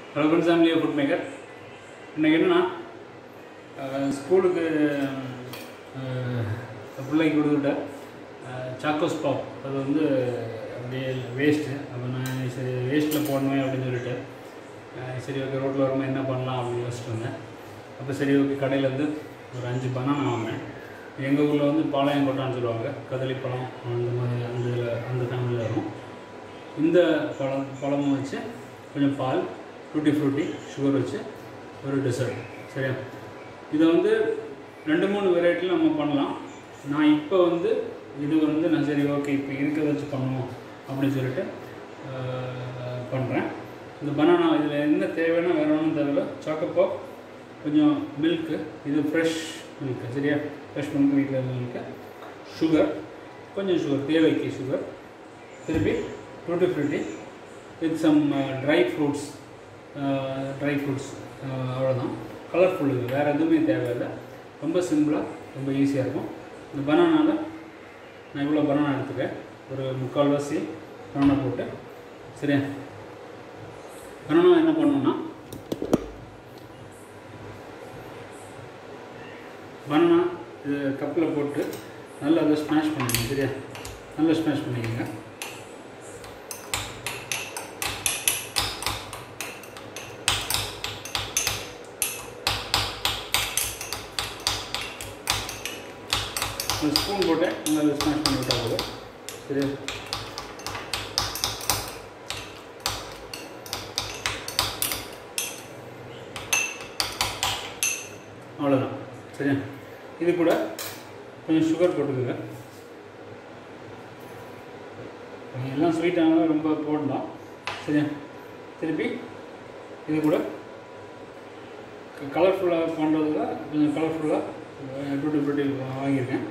hello friends ஃபேமிலியாக food maker இன்றைக்கி என்னென்னா ஸ்கூலுக்கு அஹ், பிள்ளைக்கு கொடுத்துட்ட சாக்கோஸ் பாப் அது வந்து அப்படியே வேஸ்ட்டு அப்போ நான் சரி வேஸ்ட்டில் போடணுமே அப்படின்னு சொல்லிட்டு அஹ், சரி ஓகே ரோட்டில் வரும்போது என்ன பண்ணலாம் அப்படின்னு யோசிச்சுட்டு வந்தேன் அப்போ சரி ஓகே கடையிலேருந்து ஒரு அஞ்சு பனானா வாங்கினேன் எங்கள் ஊரில் வந்து பாளையங்கொட்டான்னு சொல்லுவாங்க கதளிப்பழம் அந்த மாதிரி அந்த இதில் அந்த ஃபேமிலியில் வரும் இந்த பழம் பழமும் வச்சு கொஞ்சம் பால் டூட்டி ஃப்ரூட்டி சுகர் வச்சு ஒரு டெசர்ட் சரியா இதை வந்து ரெண்டு மூணு வெரைட்டியில் நம்ம பண்ணலாம் நான் இப்போ வந்து இது வந்து நான் சரி ஓகே இப்போ இருக்கிறத வச்சு பண்ணுவோம் அப்படின்னு சொல்லிட்டு பண்ணுறேன் இந்த பனானா இதில் என்ன தேவைன்னா வேறு ஒன்றும் தேவையில்ல சாக்கோப்பா கொஞ்சம் மில்க்கு இது ஃப்ரெஷ் மில்க்கு சரியா ஃப்ரெஷ் மில்க் வீட்டில் மில்க்கு சுகர் கொஞ்சம் சுகர் தேவைக்கு சுகர் திருப்பி tutti frutti with some dry fruits dry fruits அவ்வளோதான் கலர்ஃபுல் இது வேறு எதுவுமே தேவையில்லை ரொம்ப சிம்பிளாக ரொம்ப ஈஸியாக இருக்கும் இந்த பனானாவில் நான் இவ்வளோ பனானா எடுத்துக்கிறேன் ஒரு முக்கால்வாசி பனானா போட்டு சரியா பனானா என்ன பண்ணணும்னா பனானா இது கப்பில் போட்டு நல்லா அதை ஸ்மாஷ் பண்ணிக்கணும் சரியா நல்லா ஸ்மாஷ் பண்ணிக்கோங்க ஒரு ஸ்பூன் போட்டு நல்லா ஸ்மாஷ் பண்ணி விட்டா போதும் சரியா அவ்வளோதான் சரியா இது கூட கொஞ்சம் சுகர் போட்டுக்கோங்க எல்லாம் ஸ்வீட்டானாலும் ரொம்ப போடலாம் சரியா திருப்பி இது கூட கலர்ஃபுல்லாக பண்ணுறதுல கொஞ்சம் கலர்ஃபுல்லாக டூட்டி ஃப்ரூட்டி வாங்கியிருக்கேன்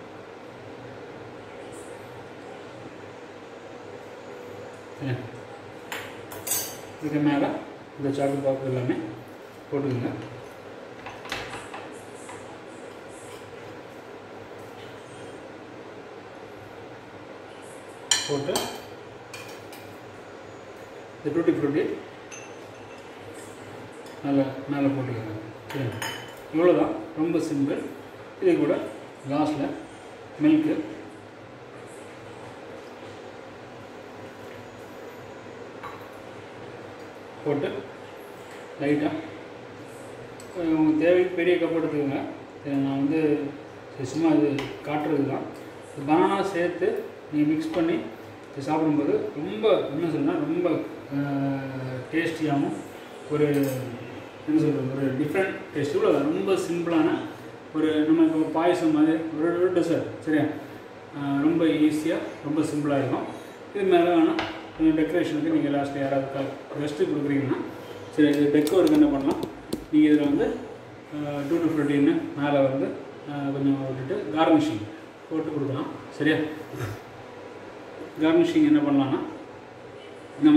சரியா இதுக்கு மேலே இந்த சாக்லேட் பாக்ஸ் எல்லாமே போட்டுக்கோங்க போட்டு இந்த டூட்டி ஃப்ரூட்டி நல்லா மேலே போட்டுக்கோங்க சரியா இவ்வளோதான் ரொம்ப சிம்பிள் இது கூட லாஸ்ட்டில் மில்க்கு போட்டு லைட்டாக உங்கள் தேவைக்கு பெரிய கப் எடுத்துக்கோங்க இது நான் வந்து சரி, சும்மா இது காட்டுறது தான் பனானா சேர்த்து நீங்கள் மிக்ஸ் பண்ணி இது சாப்பிடும்போது ரொம்ப என்ன சொல்லணும்னா ரொம்ப டேஸ்டியாகவும் ஒரு என்ன சொல்கிறது ஒரு டிஃப்ரெண்ட் டேஸ்ட் இவ்வளோ ரொம்ப சிம்பிளான ஒரு நம்ம இப்போ பாயசம் மாதிரி ஒரு ஒரு டெசர்ட் சரியா அஹ் ரொம்ப ஈஸியாக ரொம்ப சிம்பிளாக இருக்கும் இது மேலே வேணால் கொஞ்சம் டெக்கரேஷனுக்கு நீங்கள் லாஸ்ட்டில் யாராவது ரெஸ்ட்டு கொடுக்குறீங்கன்னா சரி இது டெக்கோருக்கு என்ன பண்ணலாம் நீங்கள் இதில் வந்து டூ டு ஃபிஃப்டின்னு மேலே வந்து அஹ் கொஞ்சம் விட்டுட்டு கார்னிஷிங் போட்டு கொடுக்கலாம் சரியா கார்னிஷிங் என்ன பண்ணலான்னா நம்ம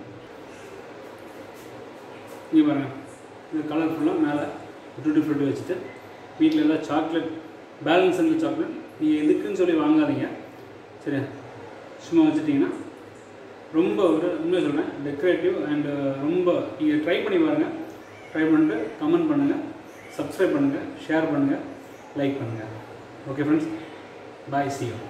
இங்கே பாருங்கள் இது கலர்ஃபுல்லாக மேலே டூட்டி ஃப்ரூட்டி வச்சுட்டு வீட்டில் எல்லாம் சாக்லேட் பேலன்ஸ் இருந்த சாக்லேட் நீங்கள் எதுக்குன்னு சொல்லி வாங்காதீங்க சரியா சும்மா வச்சுட்டிங்கன்னா ரொம்ப ஒரு உண்மையை சொல்கிறேன் டெக்கரேட்டிவ் அண்டு ரொம்ப நீங்கள் ட்ரை பண்ணி பாருங்கள் ட்ரை பண்ணிட்டு கமெண்ட் பண்ணுங்கள் சப்ஸ்கிரைப் பண்ணுங்கள் ஷேர் பண்ணுங்கள் லைக் பண்ணுங்கள் okay friends bye see you